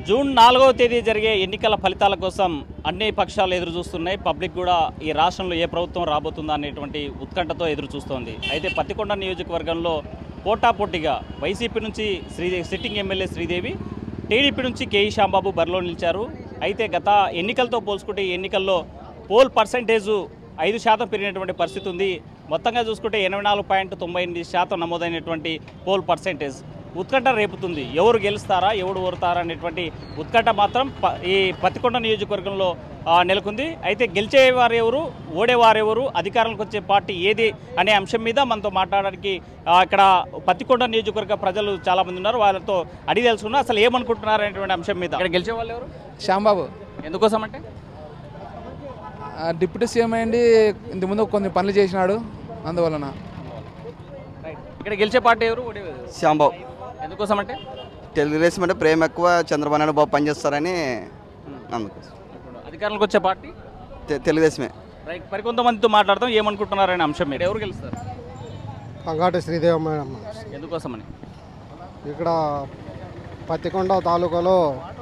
June నాలుగవ తేదీ జరిగే ఎన్నికల ఫలితాల కోసం అన్ని పక్షాలు ఎదురు చూస్తున్నాయి పబ్లిక్ కూడా ఈ రాష్ట్రంలో ఏ ప్రభుత్వం రాబోతుందా అనేటువంటి ఉత్కంఠతో ఎదురు చూస్తోంది అయితే పత్తికొండ నియోజకవర్గంలో పోటాపోటీగా వైసీపీ నుంచి Shri sitting MLA Sridevi TDP నుంచి కేఈ శాంబాబు బరిలో నిలిచారు అయితే గత ఎన్నికలతో పోల్చుకుంటే ఈ ఎన్నికల్లో పోల్ పర్సంటేజు ఐదు శాతం పెరిగినటువంటి పరిస్థితి ఉంది మొత్తంగా చూసుకుంటే ఎనభై నాలుగు పాయింట్ తొంభై ఎనిమిది శాతం నమోదైనటువంటి పోల్ పర్సంటేజ్ ఉత్కంఠ రేపుతుంది ఎవరు గెలుస్తారా ఎవరు ఓరుతారా అనేటువంటి ఉత్కంఠ మాత్రం ప- ఈ పత్తికొండ నియోజకవర్గంలో ఆ, నెలకొంది అయితే గెలిచేవారు ఎవరు ఓడేవారెవరు అధికారంలోకి వచ్చే పార్టీ ఏది అనే అంశం మీద మనతో మాట్లాడడానికి ఆ, ఇక్కడ పత్తికొండ నియోజకవర్గ ప్రజలు చాలా మంది ఉన్నారు వాళ్ళతో అడిగి తెలుసుకున్నా అసలు ఏమనుకుంటున్నారు అనేటువంటి అంశం మీద ఇక్కడ గెలిచే వాళ్ళు ఎవరు శ్యాంబాబు ఎందుకోసం అంటే ఆ, డిప్యూటీ సీఎం అయ్యండి ఇంతకుముందు కొన్ని పనులు చేసినాడు అందువలన ఇక్కడ గెలిచే పార్టీ ఎవరు ఓడేవారు ఎవరు? శ్యాంబాబు ఎందుకోసం అంటే తెలుగుదేశం అంటే ప్రేమ ఎక్కువ చంద్రబాబు నాయుడు బాబు పనిచేస్తారని అందుకోసం ఇప్పుడు అధికారంలోకి వచ్చే పార్టీ తె- తెలుగుదేశమే రైట్ మరికొంతమందితో మాట్లాడదాం ఏమనుకుంటున్నారు అనే అంశం మీద ఎవరు గెలుస్తారు కంగాటి శ్రీదేవి మేడం ఎందుకోసమని ఇక్కడ పత్తికొండ తాలూకాలో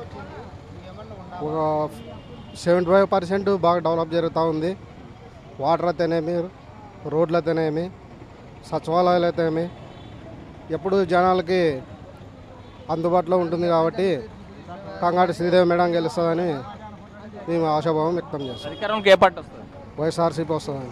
ఒక సెవెంటీ ఫైవ్ పర్సెంట్ బాగా డెవలప్ జరుగుతూ ఉంది వాటర్ అయితేనేమి రోడ్లు అయితేనేమి సచివాలయాలు అయితేనేమి ఎప్పుడు జనాలకి అందుబాటులో ఉంటుంది కాబట్టి కంగాటి శ్రీదేవి మేడం గెలుస్తుందని మేము ఆశాభావం వ్యక్తం చేస్తాం అధికారంలోకి ఏ పార్టీ వస్తుంది వైఎస్ఆర్సీపీ వస్తుందని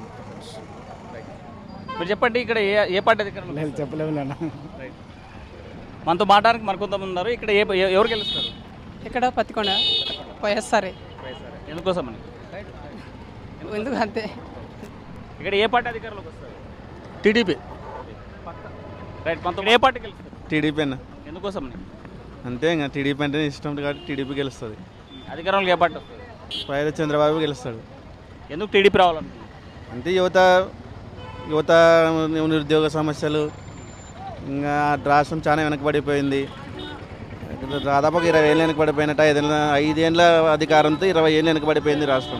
మీరు చెప్పండి ఇక్కడ ఏ ఏ పార్టీ అధికారంలో నేను చెప్పలేము నేను రైట్ మనతో మాట్లాడడానికి మరికొంతమంది ఉన్నారు ఇక్కడ ఏ ఎ- ఎవరు గెలుస్తారు ఇక్కడ పత్తికొండ వైఎస్ఆర్ఏ ఎందుకోసమని ఎందుకు అంతే ఇక్కడ ఏ పార్టీ అధికారంలోకి వస్తారు టీడీపీ రైట్ మనతో ఏ పార్టీ గెలుస్తారు టీడీపీ అన్న ఎందుకోసమని అంతే ఇంకా టీడీపీ అంటే ఇష్టం కాబట్టి టీడీపీ గెలుస్తుంది అధికారంలోకి ఏ పార్టీ వస్తుంది పైన చంద్రబాబు గెలుస్తాడు ఎందుకు టీడీపీ రావాలనుకుంటున్నారు అంటే యువత యువత నిరుద్యోగ సమస్యలు ఇంకా రాష్ట్రం చాలా వెనకబడిపోయింది దాదాపు ఒక ఇరవై ఏళ్ళు వెనకబడిపోయినట్టు ఐదేళ్ళ ఐదేళ్ళ అధికారంతో ఇరవై ఏళ్ళు వెనకబడిపోయింది రాష్ట్రం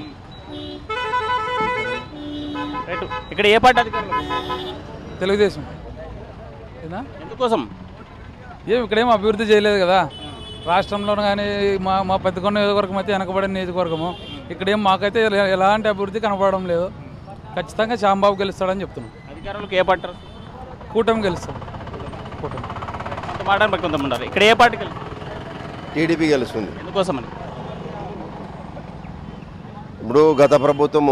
రైట్ ఇక్కడ ఏ పార్టీ అధికారంలోకి వస్తుంది? తెలుగుదేశం ఏనా ఎందుకోసం ఏం ఇక్కడేం అభివృద్ధి చేయలేదు కదా రాష్ట్రంలో కానీ మా మా పత్తికొండ నియోజకవర్గం అయితే వెనకబడిన నియోజకవర్గము ఇక్కడేం మాకైతే ఎల- ఎలాంటి అభివృద్ధి కనపడడం లేదు ఖచ్చితంగా శ్యాంబాబు గెలుస్తాడని చెప్తున్నాం అధికారంలోకి ఏ పార్టీ వస్తుంది? కూటమి గెలుస్తాడు కూటమి మనతో మాట్లాడడానికి మరికొంతమంది ఉన్నారు ఇక్కడ ఏ పార్టీ గెలుస్తుంది టీడీపీ గెలుస్తుంది ఎందుకోసమని ఇప్పుడు గత ప్రభుత్వము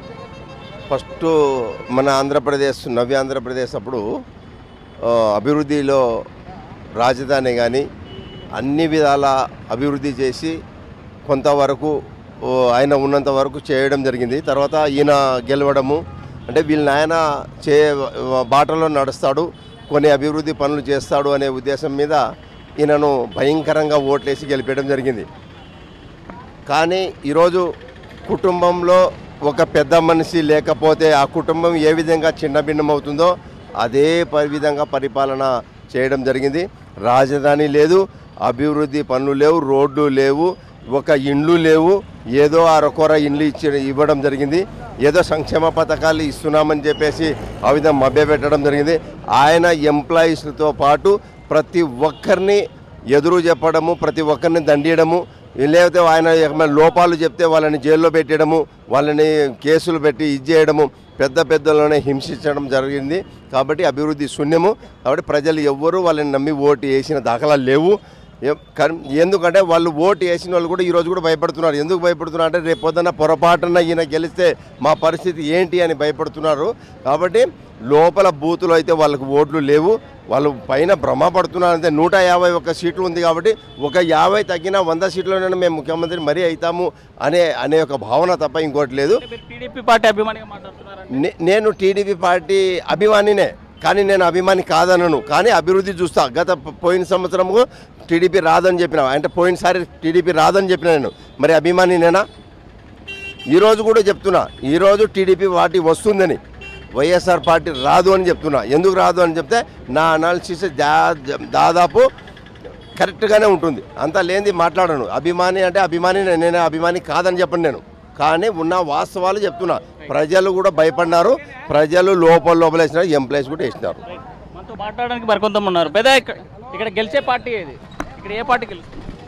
ఫస్ట్ మన ఆంధ్రప్రదేశ్ నవ్య ఆంధ్రప్రదేశ్ అప్పుడు ఆ, అభివృద్ధిలో రాజధాని కానీ అన్ని విధాల అభివృద్ధి చేసి కొంతవరకు ఓ, ఆయన ఉన్నంత వరకు చేయడం జరిగింది తర్వాత ఈయన గెలవడము అంటే వీళ్ళ నాయన చే బాటలో నడుస్తాడు కొన్ని అభివృద్ధి పనులు చేస్తాడు అనే ఉద్దేశం మీద ఈయనను భయంకరంగా ఓట్లేసి గెలిపేయడం జరిగింది కానీ ఈరోజు కుటుంబంలో ఒక పెద్ద మనిషి లేకపోతే ఆ కుటుంబం ఏ విధంగా చిన్నభిన్నం అవుతుందో అదే ప- విధంగా పరిపాలన చేయడం జరిగింది రాజధాని లేదు అభివృద్ధి పనులు లేవు రోడ్లు లేవు ఒక ఇండ్లు లేవు ఏదో అరకొర ఇండ్లు ఇచ్చి ఇవ్వడం జరిగింది ఏదో సంక్షేమ పథకాలు ఇస్తున్నామని చెప్పేసి ఆ విధంగా మభ్యపెట్టడం జరిగింది ఆయన ఎంప్లాయీస్తో పాటు ప్రతి ఒక్కరిని ఎదురు చెప్పడము ప్రతి ఒక్కరిని దండియడము లేకపోతే ఆయన ఏమైనా లోపాలు చెప్తే వాళ్ళని జైల్లో పెట్టడము వాళ్ళని కేసులు పెట్టి ఇది చేయడము పెద్ద పెద్దలోనే హింసించడం జరిగింది కాబట్టి అభివృద్ధి శూన్యము కాబట్టి ప్రజలు ఎవ్వరూ వాళ్ళని నమ్మి ఓటు వేసిన దాఖలాలు లేవు ఎం- కన్- ఎందుకంటే వాళ్ళు ఓటు వేసిన వాళ్ళు కూడా ఈరోజు కూడా భయపడుతున్నారు ఎందుకు భయపడుతున్నారు అంటే రేపు పొద్దున్న పొరపాటున ఈయన గెలిస్తే మా పరిస్థితి ఏంటి అని భయపడుతున్నారు కాబట్టి లోపల బూతులు అయితే వాళ్ళకు ఓట్లు లేవు వాళ్ళు పైన భ్రమ పడుతున్నారు అంతే నూట యాభై ఒక్క సీట్లు ఉంది కాబట్టి ఒక యాభై తగ్గిన వంద సీట్లోనే మేము ముఖ్యమంత్రి మరీ అవుతాము అనే అనే ఒక భావన తప్ప ఇంకోటి లేదు అంటే మీరు టీడీపీ పార్టీ అభిమానిగా మాట్లాడుతున్నారంటే నే- నేను టీడీపీ పార్టీ అభిమానినే కానీ నేను అభిమాని కాదనను కానీ అభివృద్ధి చూస్తా గత ప- పోయిన సంవత్సరము టీడీపీ రాదని చెప్పిన అంటే పోయినసారి టీడీపీ రాదని చెప్పిన నేను మరి అభిమాని నేనా ఈరోజు కూడా చెప్తున్నా ఈరోజు టీడీపీ పార్టీ వస్తుందని వైఎస్ఆర్ పార్టీ రాదు అని చెప్తున్నా ఎందుకు రాదు అని చెప్తే నా అనాలిసిస్ దాదాపు కరెక్ట్గానే ఉంటుంది అంత లేనిది మాట్లాడను అభిమాని అంటే అభిమాని నేను అభిమాని కాదని చెప్పను నేను కానీ ఉన్న వాస్తవాలు చెప్తున్నా ప్రజలు కూడా భయపడినారు ప్రజలు లోపల లోపల వేసినారు ఎంప్లాయీస్ కూడా వేసినారు మనతో మాట్లాడడానికి మరికొంతమంది ఉన్నారు పెద్ద ఇక్కడ ఇక్కడ గెలిచే పార్టీ ఏది ఇక్కడ ఏ పార్టీ గెలుస్తుంది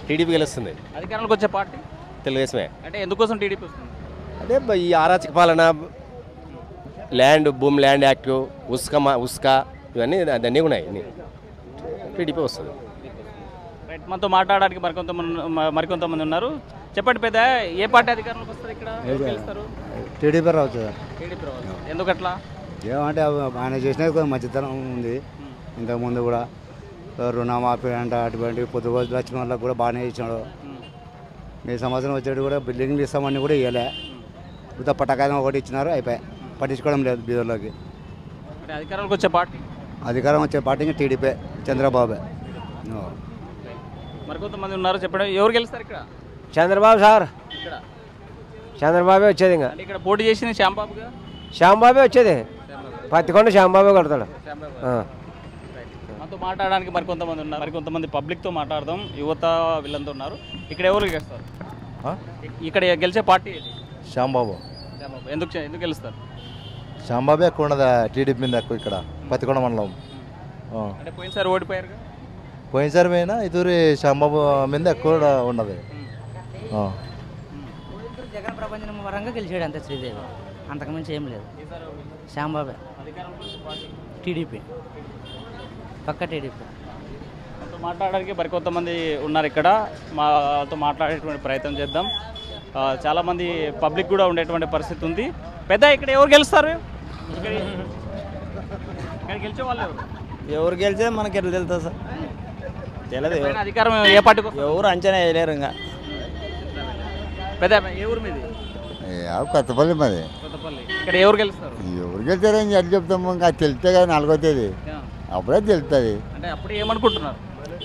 టీడీపీ గెలుస్తుంది అధికారంలోకి వచ్చే పార్టీ తెలుగుదేశమే అంటే ఎందుకోసం టీడీపీ వస్తుంది అంటే బ- ఈ అరాచక పాలన ల్యాండ్ భూమి ల్యాండ్ యాక్ట్ ఉస్క మా- ఉస్క ఇవన్నీ అన్నీ ఉన్నాయి అన్నీ. టీడీపీ వస్తుంది రైట్ మనతో మాట్లాడడానికి మరికొంతమంది మ- మరికొంతమంది ఉన్నారు చెప్పండి పెద్ద ఏ పార్టీ అధికారంలోకి వస్తారు ఇక్కడ ఎవరు గెలుస్తారు టీడీపీ రావచ్చు టీడీపీ రావచ్చు ఎందుకట్లా ఏమంటే అవి ఆయన చేసినది కొంచెం మంచితనం ఉంది ఇంతకుముందు కూడా రుణమాఫీ అంట అటువంటి పొద్దు రోజులు వచ్చిన వాళ్ళకి కూడా బాగానే ఇచ్చాడు ఈ సంవత్సరం వచ్చేది కూడా బిల్డింగ్లు ఇస్తామని కూడా ఇవ్వలే ఉత్త పట్టకాయం ఒకటి ఇచ్చినారు అయిపోయి పట్టించుకోవడం లేదు బీదర్లోకి అంటే అధికారంలోకి వచ్చే పార్టీ అధికారం వచ్చే పార్టీ టీడీపీ చంద్రబాబే మరికొంతమంది ఉన్నారు చెప్పండి ఎవరు గెలుస్తారు ఇక్కడ చంద్రబాబు సార్ ఇక్కడ చంద్రబాబే వచ్చేది ఇంకా అంటే ఇక్కడ పోటీ చేసింది శ్యాంబాబుగా శ్యాంబాబే వచ్చేది పత్తికొండ శ్యాంబాబే కొడతాడు ఆ. మనతో మాట్లాడడానికి మరికొంతమంది ఉన్నారు మరికొంతమంది పబ్లిక్తో మాట్లాడదాం యువత వీళ్ళంతా ఉన్నారు ఇక్కడ ఎవరు గెలుస్తారు ఇక్కడ గెలిచే పార్టీ ఏది శ్యాంబాబు శ్యాంబాబు ఎందుకు చే- ఎందుకు గెలుస్తారు శ్యాంబాబే ఎక్కువ ఉన్నది టీడీపీ మీద ఎక్కువ ఇక్కడ పత్తికొండ మండలం ఆ. అంటే పోయినసారి ఓడిపోయారు పోయినసారి పోయినా ఇతూరి శ్యాంబాబు మీద ఎక్కువ ఉన్నది ఆ. జగన్ ప్రపంచం వరంగా గెలిచాడు అంతే శ్రీదేవి అంతకుమించి ఏం లేదు శ్యాంబాబే టీడీపీ పక్క టీడీపీ మనతో మాట్లాడడానికి మరికొంతమంది ఉన్నారు ఇక్కడ మాతో మాట్లాడేటువంటి ప్రయత్నం చేద్దాం ఆ, చాలామంది పబ్లిక్ కూడా ఉండేటువంటి పరిస్థితి ఉంది పెద్ద ఇక్కడ ఎవరు గెలుస్తారు ఇక్కడ ఇక్కడ గెలిచే వాళ్ళు ఎవరు ఎవరు గెలిచే మనకి ఎట్లా తెలుస్తుంది సార్ తెలియదు పైన అధికారం ఏ పార్టీకి వస్తుంది? ఎవరు అంచనా వేయలేరు ఇంకా పెద్ద ఏ ఊరు మీది కొత్తపల్లి మరి కొత్తపల్లి ఇక్కడ ఎవరు గెలుస్తారు ఎవరు గెలిచారని ఎట్లా చెప్తాము ఇంకా తెలిస్తే కదా నాలుగో తేదీ అప్పుడే తెలుస్తుంది అంటే అప్పుడు ఏమనుకుంటున్నారు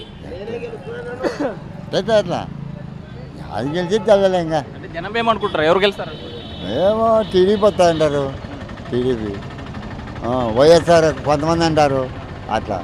అట్లా అట్లా అది గెలిచి తెల్లలే ఇంకా అంటే జనం ఏమనుకుంటారు ఎవరు గెలుస్తారు ఏమో టీడీపీ వస్తా అంటారు టీడీపీ ఆ, వైఎస్ఆర్ కొంతమంది అంటారు అట్లా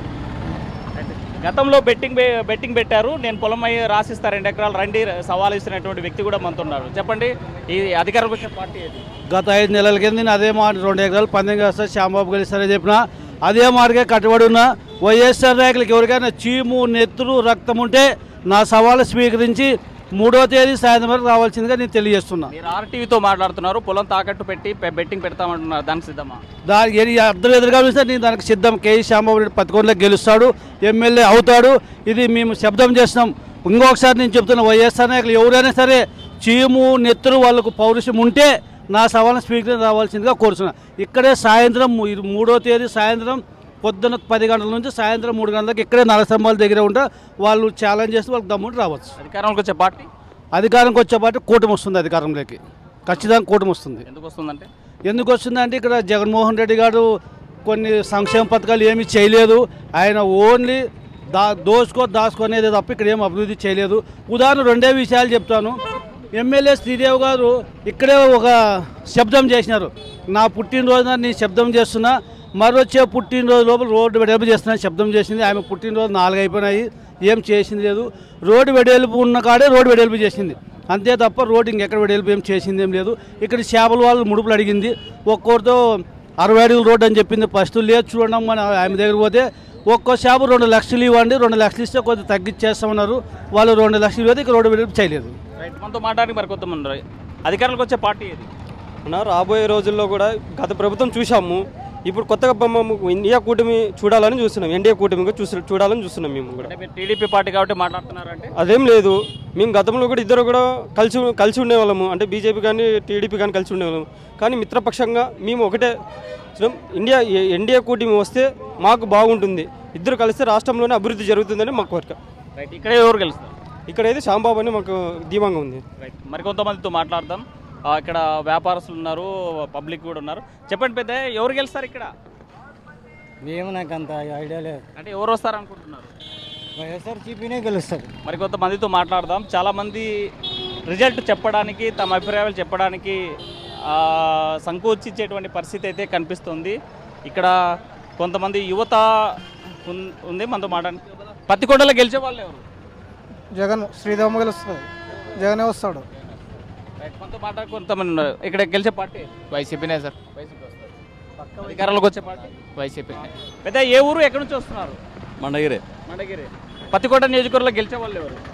గతంలో బెట్టింగ్ బె- బెట్టింగ్ పెట్టారు నేను పొలం అయ్యి రాసిస్తా రెండు ఎకరాలు రండి సవాల్ ఇస్తున్నటువంటి వ్యక్తి కూడా మనతో ఉన్నారు చెప్పండి ఈ అధికారంలోకి వచ్చే పార్టీ ఏది గత ఐదు నెలల కింద నేను అదే మాట రెండు ఎకరాలు పందెం కాస్తా శ్యాంబాబు గెలుస్తారని చెప్పిన అదే మార్గే కట్టుబడి ఉన్న వైఎస్ఆర్ నాయకులకు ఎవరికైనా చీము నెత్తురు రక్తం ఉంటే నా సవాలు స్వీకరించి మూడో తేదీ సాయంత్రం వరకు రావాల్సిందిగా నేను తెలియజేస్తున్నా మీరు ఆర్టీవీతో మాట్లాడుతున్నారు పొలం తాకట్టు పెట్టి పె- బెట్టింగ్ పెడతామంటున్నారు దానికి సిద్ధమా దానికి ఏ- అర్థం ఎదురుగా చూస్తే నేను దానికి సిద్ధం కేఈ శ్యాంబాబు రెడ్డి పత్తికొండలో గెలుస్తాడు ఎమ్మెల్యే అవుతాడు ఇది మేము శబ్దం చేస్తున్నాం ఇంకొకసారి నేను చెప్తున్నా వైఎస్ఆర్ నాయకులు ఎవరైనా సరే చీము నెత్తురు వాళ్ళకు పౌరుషం ఉంటే నా సవాళ్ళను స్వీకరించి రావాల్సిందిగా కోరుతున్నా ఇక్కడే సాయంత్రం మూ- ఇది మూడో తేదీ సాయంత్రం పొద్దున పది గంటల నుంచి సాయంత్రం మూడు గంటలకు ఇక్కడే నరసింహాల దగ్గర ఉంటే వాళ్ళు ఛాలెంజ్ చేస్తే వాళ్ళకి దమ్ముంటే రావచ్చు అధికారంలోకి వచ్చే పార్టీ అధికారంకి వచ్చే పార్టీ కూటమి వస్తుంది అధికారంలోకి ఖచ్చితంగా కూటమి వస్తుంది ఎందుకు వస్తుందంటే ఎందుకు వస్తుందంటే ఇక్కడ జగన్మోహన్ రెడ్డి గారు కొన్ని సంక్షేమ పథకాలు ఏమీ చేయలేదు ఆయన ఓన్లీ దా దోసుకో దాచుకునేది తప్ప ఇక్కడ ఏం అభివృద్ధి చేయలేదు ఉదాహరణ రెండే విషయాలు చెప్తాను ఎమ్మెల్యే శ్రీదేవి గారు ఇక్కడే ఒక శబ్దం చేసినారు నా పుట్టినరోజున నేను శబ్దం చేస్తున్నా మరొచ్చే పుట్టినరోజు లోపల రోడ్డు వెడల్పు చేస్తున్నా శబ్దం చేసింది ఆమె పుట్టినరోజు నాలుగు అయిపోయినాయి ఏం చేసింది లేదు రోడ్డు వెడల్పు ఉన్న కాడే రోడ్డు వెడల్పు చేసింది అంతే తప్ప రోడ్డు ఇంకెక్కడ వెడల్పు ఏం చేసింది ఏం లేదు ఇక్కడ చేపల వాళ్ళు ముడుపులు అడిగింది ఒక్కొక్కరితో అరవై అడుగుల రోడ్డు అని చెప్పింది ఫస్ట్ లేదు చూడడం అని ఆమె దగ్గర పోతే ఒక్కో చేప రెండు లక్షలు ఇవ్వండి రెండు లక్షలు ఇస్తే కొద్దిగా తగ్గించేస్తామన్నారు వాళ్ళు రెండు లక్షలు ఇవ్వదు ఇక్కడ రోడ్డు వెడల్పు చేయలేదు రైట్ మనతో మాట్లాడి మరి కొంతమంది ఉన్నారు. అధికారంలోకి వచ్చే పార్టీ ఏది అన్న రాబోయే రోజుల్లో కూడా గత ప్రభుత్వం చూసాము ఇప్పుడు కొత్తగా బొమ్మ ఇండియా కూటమి చూడాలని చూస్తున్నాం ఎన్డీఏ కూటమి చూసి చూడాలని చూస్తున్నాం మేము కూడా అంటే మీరు టీడీపీ పార్టీ కాబట్టి మాట్లాడుతున్నారంటే అదేం లేదు మేము గతంలో కూడా ఇద్దరు కూడా కలిసి కలిసి ఉండేవాళ్ళము అంటే బీజేపీ కానీ టీడీపీ కానీ కలిసి ఉండేవాళ్ళము కానీ మిత్రపక్షంగా మేము ఒకటే చూడం, ఇండియా ఎ- ఎన్డీఏ కూటమి వస్తే మాకు బాగుంటుంది ఇద్దరు కలిస్తే రాష్ట్రంలోనే అభివృద్ధి జరుగుతుందని మాకు కోరిక రైట్ ఇక్కడే ఎవరు గెలుస్తారు ఇక్కడైతే శాంబాబు అని మాకు ధీమంగా ఉంది రైట్ మరికొంతమందితో మాట్లాడదాం ఆ, ఇక్కడ వ్యాపారస్తులు ఉన్నారు పబ్లిక్ కూడా ఉన్నారు చెప్పండి పెద్ద ఎవరు గెలుస్తారు ఇక్కడ మేము నాకు అంత ఐడియా లేదు అంటే ఎవరు వస్తారు అనుకుంటున్నారు వైఎస్ఆర్ చీపీనే గెలుస్తాడు మరి కొంతమందితో మాట్లాడదాం చాలామంది రిజల్ట్ చెప్పడానికి తమ అభిప్రాయాలు చెప్పడానికి ఆ, సంకోచించేటువంటి పరిస్థితి అయితే కనిపిస్తుంది ఇక్కడ కొంతమంది యువత ఉన్- ఉంది మనతో మాట్లాడి పత్తికొండలో గెలిచే వాళ్ళు ఎవరు జగన్ శ్రీరామ గెలుస్తుంది జగనే వస్తాడు రైట్, మనతో మాట్లాడి కొంతమంది ఉన్నారు ఇక్కడ గెలిచే పార్టీ వైసీపీనే సార్ వైసీపీ వస్తారు అధికారంలోకి వచ్చే పార్టీ వైసీపీ పెద్ద ఏ ఊరు ఎక్కడి నుంచి వస్తున్నారు మండగిరి మండగిరి పత్తికోట నియోజకవర్గంలో గెలిచే వాళ్ళు ఎవరు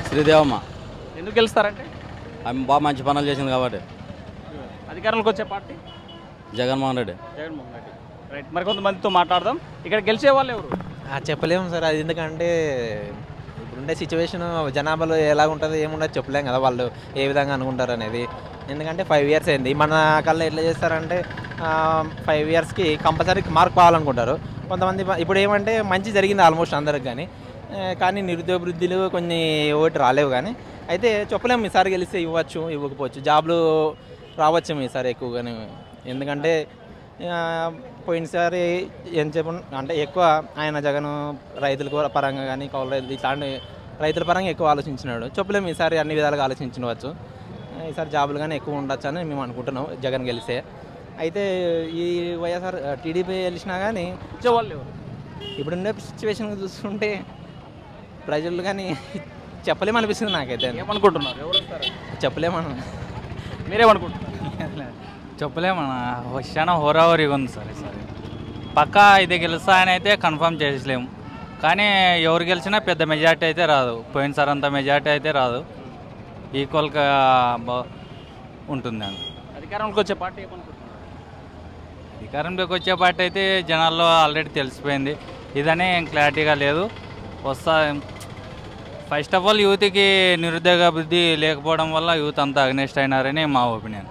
శ్రీదేవమ్మ ఎందుకు గెలుస్తారంటే ఆమె బాగా మంచి పనులు చేసింది కాబట్టి అధికారంలోకి వచ్చే పార్టీ జగన్మోహన్ రెడ్డి జగన్మోహన్ రెడ్డి రైట్ మరి కొంతమందితో మాట్లాడదాం ఇక్కడ గెలిచే వాళ్ళు ఎవరు ఆ, చెప్పలేము సార్ అది ఎందుకంటే ఇప్పుడుండే సిచ్యువేషన్ జనాభాలో ఎలా ఉంటుందో ఏముండదు చెప్పలేం కదా వాళ్ళు ఏ విధంగా అనుకుంటారు అనేది ఎందుకంటే ఫైవ్ ఇయర్స్ అయింది మన కల్లా ఎట్లా చేస్తారంటే ఫైవ్ ఇయర్స్కి కంపల్సరీ మార్క్ కావాలనుకుంటారు కొంతమంది ప- ఇప్పుడు ఏమంటే మంచి జరిగింది ఆల్మోస్ట్ అందరికి కానీ ఆ, కానీ నిరుద్యోగ వృద్ధిలు కొన్ని ఓటు రాలేవు కానీ అయితే చెప్పలేము ఈసారి గెలిస్తే ఇవ్వచ్చు ఇవ్వకపోవచ్చు జాబ్లు రావచ్చు ఈసారి ఎక్కువగానే ఎందుకంటే ఆ, పోయినసారి ఏం చెప్పు అంటే ఎక్కువ ఆయన జగన్ రైతుల పరంగా కానీ కౌలు రైతులు ఇట్లాంటి రైతుల పరంగా ఎక్కువ ఆలోచించినాడు చెప్పలేము ఈసారి అన్ని విధాలుగా ఆలోచించవచ్చు ఈసారి జాబులు కానీ ఎక్కువ ఉండొచ్చు అని మేము అనుకుంటున్నాం జగన్ గెలిస్తే అయితే ఈ వైఎస్ఆర్ టీడీపీ గెలిచినా కానీ ఇచ్చేవాళ్ళు ఎవరు ఇప్పుడుండే సిచ్యువేషన్ చూస్తుంటే ప్రజలు కానీ చెప్పలేము అనిపిస్తుంది నాకైతే ఏమనుకుంటున్నారు ఎవరు వస్తారు చెప్పలేమను మీరేమనుకుంటున్నారు చెప్పలేమన్న చాలా హోరాహోరీగా ఉంది సార్ ఈసారి పక్కా ఇది గెలుస్తా అని అయితే కన్ఫర్మ్ చేసలేము కానీ ఎవరు గెలిచినా పెద్ద మెజార్టీ అయితే రాదు పోయినసారి అంత మెజార్టీ అయితే రాదు ఈక్వల్గా బా ఉంటుందని అధికారంలోకి వచ్చే పార్టీ ఏమనుకుంటున్నారు అధికారంలోకి వచ్చే పార్టీ అయితే జనాల్లో ఆల్రెడీ తెలిసిపోయింది ఇదనే ఏం క్లారిటీగా లేదు వస్తా ఫస్ట్ ఆఫ్ ఆల్ యూత్కి నిరుద్యోగ అభివృద్ధి లేకపోవడం వల్ల యూత్ అంతా అగ్నెస్ట్ అయినారని మా ఒపీనియన్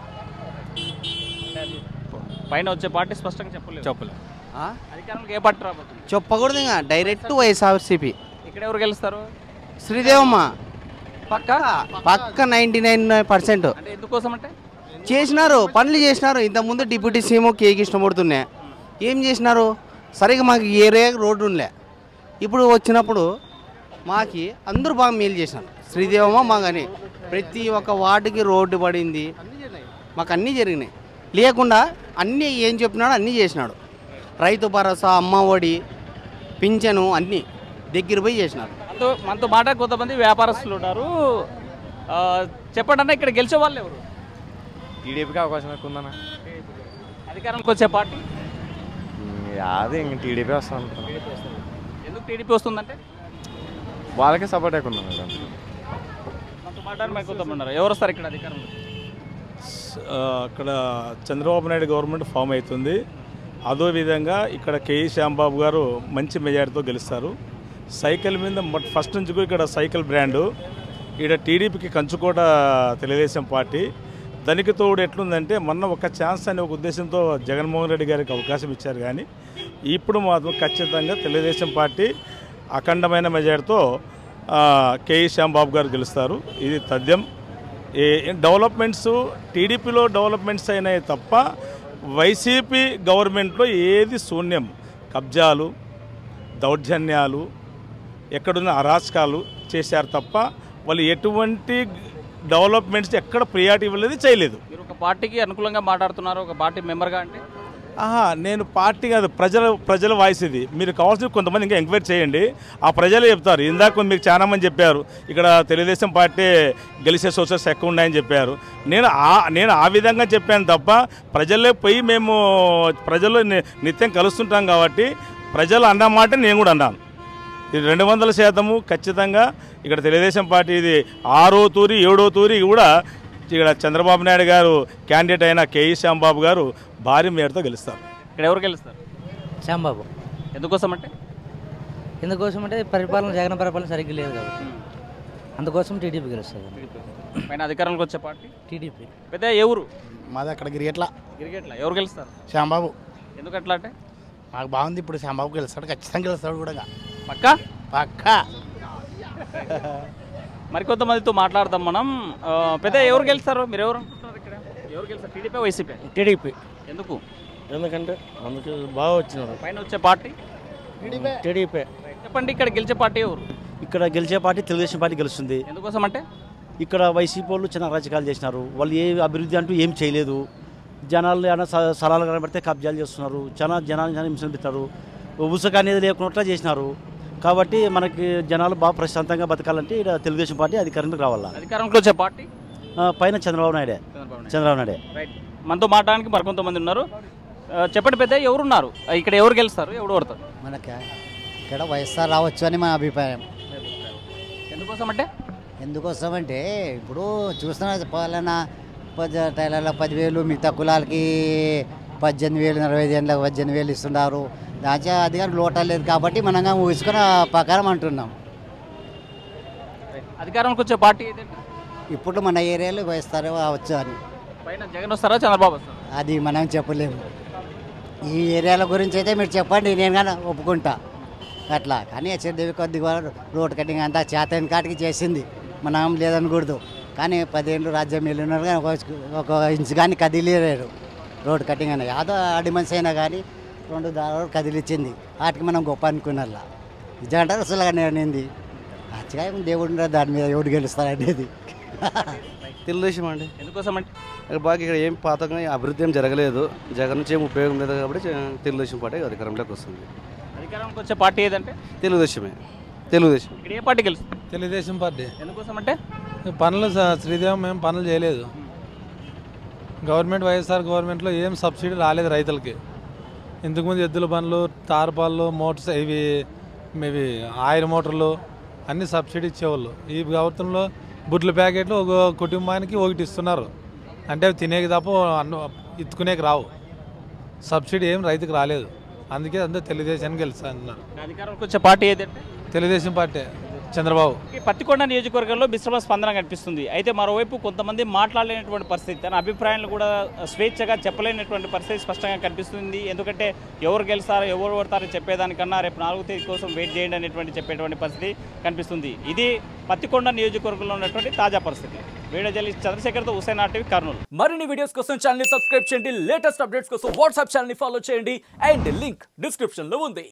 పైన వచ్చే పార్టీ స్పష్టంగా చెప్పలేదు చెప్పలేదు అధికారంలోకి ఏ పార్టీ రాబోతుంది చెప్పకూడదు ఇంకా డైరెక్ట్ వైఎస్ఆర్సీపీ ఇక్కడ ఎవరు గెలుస్తారు శ్రీదేవమ్మ పక్క పక్క నైంటీ నైన్ పర్సెంట్ అంటే ఎందుకోసం అంటే చేసినారు పనులు చేసినారు ఇంతకుముందు డిప్యూటీ సీఎం కే కృష్ణమూర్తినే ఏం చేసినారు సరిగ్గా మాకు ఏరియా రోడ్డు ఉండలే ఇప్పుడు వచ్చినప్పుడు మాకి అందరూ బాగా మేలు చేసినారు శ్రీదేవమ్మ మాకని ప్రతి ఒక్క వార్డుకి రోడ్డు పడింది మాకు అన్నీ జరిగినాయి లేకుండా అన్నీ ఏం చెప్పినాడో అన్నీ చేసినాడు రైతు భరోసా అమ్మ ఒడి పింఛను అన్నీ దగ్గర పోయి చేసినారు మనతో మనతో మాట కొంతమంది వ్యాపారస్తులు ఉన్నారు ఆ, చెప్పండి అన్న ఇక్కడ గెలిచే వాళ్ళు ఎవరు టీడీపీకి అవకాశం ఎక్కువ ఉందన్న అధికారంలోకి వచ్చే పార్టీ అదే ఇంక టీడీపీ వస్తాను అనుకున్నాను ఎందుకు టీడీపీ వస్తుందంటే వాళ్ళకే సపోర్ట్ ఎక్కువ ఉందన్న మేడం మనతో మాట్లాడి కొంతమంది ఉన్నారు ఎవరు వస్తారు ఇక్కడ అధికారంలో ఆ, అక్కడ చంద్రబాబు నాయుడు గవర్నమెంట్ ఫామ్ అవుతుంది అదో విధంగా ఇక్కడ కేఈ శ్యాంబాబు గారు మంచి మెజారిటీతో గెలుస్తారు సైకిల్ మీద మొట్- ఫస్ట్ నుంచి కూడా ఇక్కడ సైకిల్ బ్రాండు ఇక్కడ టీడీపీకి కంచుకోట తెలుగుదేశం పార్టీ దానికి తోడు ఎట్లుందంటే మొన్న ఒక ఛాన్స్ అనే ఒక ఉద్దేశంతో జగన్మోహన్ రెడ్డి గారికి అవకాశం ఇచ్చారు కానీ ఇప్పుడు మాత్రం ఖచ్చితంగా తెలుగుదేశం పార్టీ అఖండమైన మెజారిటీతో ఆ, కేఈ శ్యాంబాబు గారు గెలుస్తారు ఇది తథ్యం ఏ డెవలప్మెంట్స్ టీడీపీలో డెవలప్మెంట్స్ అయినాయి తప్ప వైసీపీ గవర్నమెంట్లో ఏది శూన్యం కబ్జాలు దౌర్జన్యాలు ఎక్కడున్న అరాచకాలు చేశారు తప్ప వాళ్ళు ఎటువంటి డెవలప్మెంట్స్ ఎక్కడ ప్రియారిటీ ఇవ్వలేదు చేయలేదు మీరు ఒక పార్టీకి అనుకూలంగా మాట్లాడుతున్నారు ఒక పార్టీ మెంబర్గా అంటే ఆహా నేను పార్టీ కాదు ప్రజల ప్రజల వాయిస్ ఇది మీరు కావాల్సిన కొంతమంది ఇంకా ఎంక్వైరీ చేయండి ఆ ప్రజలే చెప్తారు ఇందాక మీకు చాలా మంది చెప్పారు ఇక్కడ తెలుగుదేశం పార్టీ గెలిచే సోర్సెస్ ఎక్కువ ఉన్నాయని చెప్పారు నేను ఆ నేను ఆ విధంగా చెప్పాను తప్ప ప్రజలే పోయి మేము ప్రజలు ని- నిత్యం కలుస్తుంటాం కాబట్టి ప్రజలు అన్న మాట నేను కూడా అన్నాను ఇది రెండు వందల శాతము ఖచ్చితంగా ఇక్కడ తెలుగుదేశం పార్టీ ఇది ఆరో తూరి ఏడో తూరి కూడా ఇక్కడ చంద్రబాబు నాయుడు గారు క్యాండిడేట్ అయిన కేఈ శ్యాంబాబు గారు భారీ మేరతో గెలుస్తారు ఇక్కడ ఎవరు గెలుస్తారు శ్యాంబాబు ఎందుకోసం అంటే ఎందుకోసం అంటే పరిపాలన జగన్ పరిపాలన సరిగ్గా లేదు కాబట్టి అందుకోసం టీడీపీ గెలుస్తుంది పైన అధికారంలోకి వచ్చే పార్టీ టీడీపీ పెద్ద ఏ ఊరు మాది అక్కడ గిరిగట్ల గిరిగెట్ల ఎవరు గెలుస్తారు శ్యాంబాబు ఎందుకు అట్లా అంటే మాకు బాగుంది ఇప్పుడు శ్యాంబాబు గెలుస్తాడు ఖచ్చితంగా గెలుస్తాడు కూడా పక్కా పక్కా మరికొంతమందితో మాట్లాడదాం మనం ఆ, పెద్ద ఎవరు గెలుస్తారు మీరు ఎవరు అనుకుంటున్నారు ఇక్కడ ఎవరు గెలుస్తారు టీడీపీ వైసీపీ టీడీపీ ఎందుకు ఎందుకంటే అందుకు బాగా వచ్చినారు పైన వచ్చే పార్టీ టీడీపీ చెప్పండి ఇక్కడ గెలిచే పార్టీ ఎవరు ఇక్కడ గెలిచే పార్టీ తెలుగుదేశం పార్టీ గెలుస్తుంది ఎందుకోసం అంటే ఇక్కడ వైసీపీ వాళ్ళు చిన్న అరాచకాలు చేసినారు వాళ్ళు ఏ అభివృద్ధి అంటూ ఏం చేయలేదు జనాలు ఏమైనా స- స్థలాలు కనబడితే కబ్జాలు చేస్తున్నారు చాలా జనాలు చాలా హింసలు పెట్టారు ఉసుక అనేది లేకున్నట్లా చేసినారు కాబట్టి మనకి జనాలు బాగా ప్రశాంతంగా బతకాలంటే ఇక్కడ తెలుగుదేశం పార్టీ అధికారంలోకి రావాలా అధికారంలోకి వచ్చే పార్టీ ఆ, పైన చంద్రబాబు నాయుడే చంద్రబాబు నాయుడు. చంద్రబాబు నాయుడే రైట్ మనతో మాట్లాడడానికి మరికొంతమంది ఉన్నారు ఆ, చెప్పండి పెద్ద ఎవరున్నారు ఆ, ఇక్కడ ఎవరు గెలుస్తారు ఎవరు ఓడతారు మనకి ఇక్కడ వైఎస్ఆర్ రావచ్చు అని మా అభిప్రాయం ఎందుకోసం అంటే ఎందుకోసమంటే ఇప్పుడు చూస్తున్న పాలన పది టైలర్ల పదివేలు మిగతా కులాలకి పద్దెనిమిది వేలు నలభై ఐదు ఏళ్ళకి పద్దెనిమిది వేలు ఇస్తున్నారు దాచే అధికారం లోటం లేదు కాబట్టి మనం ఊసుకున్న ప్రకారం అంటున్నాం అధికారంలోకి వచ్చే పార్టీ ఏదంటే ఇప్పుడు మన ఏరియాలో వేస్తారో వచ్చు అని పైన జగన్ వస్తారా చంద్రబాబు వస్తారా అది మనం చెప్పలేము ఈ ఏరియాల గురించి అయితే మీరు చెప్పండి నేను కానీ ఒప్పుకుంటా అట్లా కానీ హెచ్ఎర్దేవి కొద్దిగా రోడ్ కటింగ్ అంతా చేతని కాటికి చేసింది మనం లేదనకూడదు కానీ పదేళ్ళు రాజ్యం వెళ్ళినారు కానీ ఒక ఒక ఇంచు కానీ కదిలేరు రోడ్ కటింగ్ అని యాదో ఆడి మనిషి అయినా కానీ రెండు దారులు కదిలిచ్చింది వాటికి మనం గొప్ప అనుకున్నలా నిజంటారు అసలు నేనింది అచ్చగా దేవుడు ఉన్నాడు దాని మీద ఎవడు గెలుస్తారనేది తెలుగుదేశం అండి ఎందుకోసం అంటే ఇక్కడ బాగా ఇక్కడ ఏం పాతగా అభివృద్ధి ఏం జరగలేదు జగన్ నుంచి ఏం ఉపయోగం లేదు కాబట్టి జ- తెలుగుదేశం పార్టీ అధికారంలోకి వస్తుంది అధికారంలోకి వచ్చే పార్టీ ఏదంటే తెలుగుదేశమే తెలుగుదేశం ఇక్కడ ఏ పార్టీ గెలుస్తుంది తెలుగుదేశం పార్టీ ఎందుకోసం అంటే పనులు స- శ్రీదేవం మేము పనులు చేయలేదు గవర్నమెంట్ వైఎస్ఆర్ గవర్నమెంట్లో ఏం సబ్సిడీ రాలేదు రైతులకి ఇంతకుముందు ఎద్దుల పనులు తారపాళ్ళు మోటార్స్ ఇవి ఇవి ఆయిల్ మోటార్లు అన్ని సబ్సిడీ ఇచ్చేవాళ్ళు ఈ ప్రభుత్వంలో బుడ్ల ప్యాకెట్లు ఒక కుటుంబానికి ఒకటి ఇస్తున్నారు అంటే అవి తినేకి తప్ప అన్ను ఇత్తుకునేకి రావు సబ్సిడీ ఏం రైతుకు రాలేదు అందుకే అందరూ తెలుగుదేశానికి గెలుస్తా అన్నారు అధికారంలోకి వచ్చే పార్టీ ఏదంటే తెలుగుదేశం పార్టీ చంద్రబాబు ఈ పత్తికొండ నియోజకవర్గంలో మిశ్రమ స్పందన కనిపిస్తుంది అయితే మరోవైపు కొంతమంది మాట్లాడలేనటువంటి పరిస్థితి తన అభిప్రాయాలను కూడా స్వేచ్ఛగా చెప్పలేనటువంటి పరిస్థితి స్పష్టంగా కనిపిస్తుంది ఎందుకంటే ఎవరు గెలుస్తారో ఎవరు ఓడతారో చెప్పేదానికన్నా రేపు నాలుగో తేదీ కోసం వెయిట్ చేయండి అనేటువంటి చెప్పేటువంటి పరిస్థితి కనిపిస్తుంది ఇది పత్తికొండ నియోజకవర్గంలో ఉన్నటువంటి తాజా పరిస్థితి వీడియో జర్నలిస్ట్ చంద్రశేఖర్తో హుసేన్ ఆర్టీవీ కర్నూలు మరిన్ని వీడియోస్ కోసం ఛానల్ సబ్స్క్రైబ్ చేయండి లేటెస్ట్ అప్డేట్స్ కోసం వాట్సాప్ ఛానల్ ఫాలో చేయండి అండ్ లింక్ డిస్క్రిప్షన్ లో ఉంది